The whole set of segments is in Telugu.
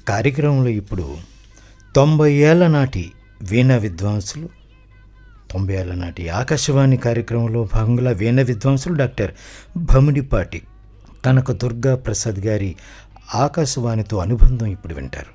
కార్యక్రమంలో ఇప్పుడు తొంభై ఏళ్ల నాటి వీణ విద్వాంసులు తొంభై ఏళ్ల నాటి ఆకాశవాణి కార్యక్రమంలో భాగంగా వీణ విద్వాంసులు డాక్టర్ భమిడిపాటి కనక దుర్గా ప్రసాద్ గారి ఆకాశవాణితో అనుబంధం ఇప్పుడు వింటారు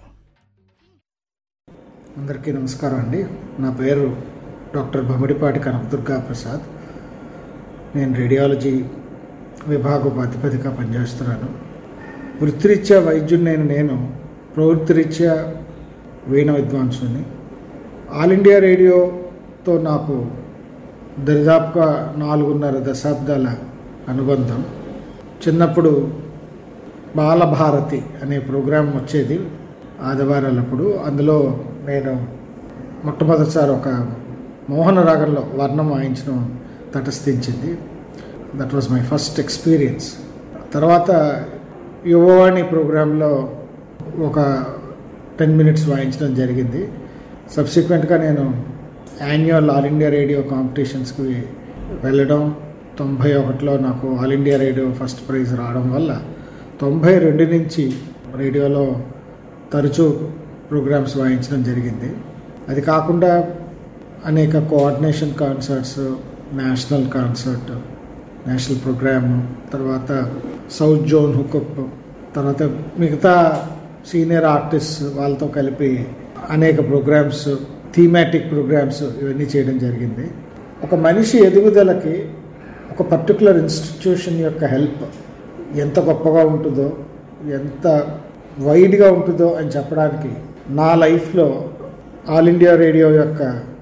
అందరికీ నమస్కారం అండి నా పేరు డాక్టర్ భమిడిపాటి కనకదుర్గా ప్రసాద్ నేను రేడియాలజీ విభాగోపాధిపతిగా పనిచేస్తున్నాను వృత్తిరీత్యా వైద్యుడినైన నేను ప్రవృత్తిరీత్యా వీణ విద్వాంసుని ఆల్ ఇండియా రేడియోతో నాకు దరిదాపుగా నాలుగున్నర దశాబ్దాల అనుబంధం చిన్నప్పుడు బాలభారతి అనే ప్రోగ్రాం వచ్చేది ఆదివారాలప్పుడు అందులో నేను మొట్టమొదటిసారి ఒక మోహన రాగంలో వర్ణం వాయించడం తటస్థించింది that was my first experience తర్వాత యువవాణి ప్రోగ్రాంలో ఒక టెన్ మినిట్స్ వాయించడం జరిగింది సబ్సిక్వెంట్గా నేను యాన్యువల్ ఆల్ ఇండియా రేడియో కాంపిటీషన్స్కి వెళ్ళడం తొంభై ఒకటిలో నాకు all India radio first prize రావడం వల్ల తొంభై రెండు నుంచి రేడియోలో తరచూ ప్రోగ్రామ్స్ వాయించడం జరిగింది అది కాకుండా అనేక coordination concerts national concert national programme తర్వాత సౌత్ జోన్ హుకప్ తర్వాత మిగతా సీనియర్ ఆర్టిస్ట్ వాళ్ళతో కలిపి అనేక ప్రోగ్రామ్స్ థీమాటిక్ ప్రోగ్రామ్స్ ఇవన్నీ చేయడం జరిగింది ఒక మనిషి ఎదుగుదలకి ఒక పర్టికులర్ ఇన్స్టిట్యూషన్ యొక్క హెల్ప్ ఎంత గొప్పగా ఉంటుందో ఎంత వైడ్గా ఉంటుందో అని చెప్పడానికి నా లైఫ్లో ఆల్ ఇండియా రేడియో యొక్క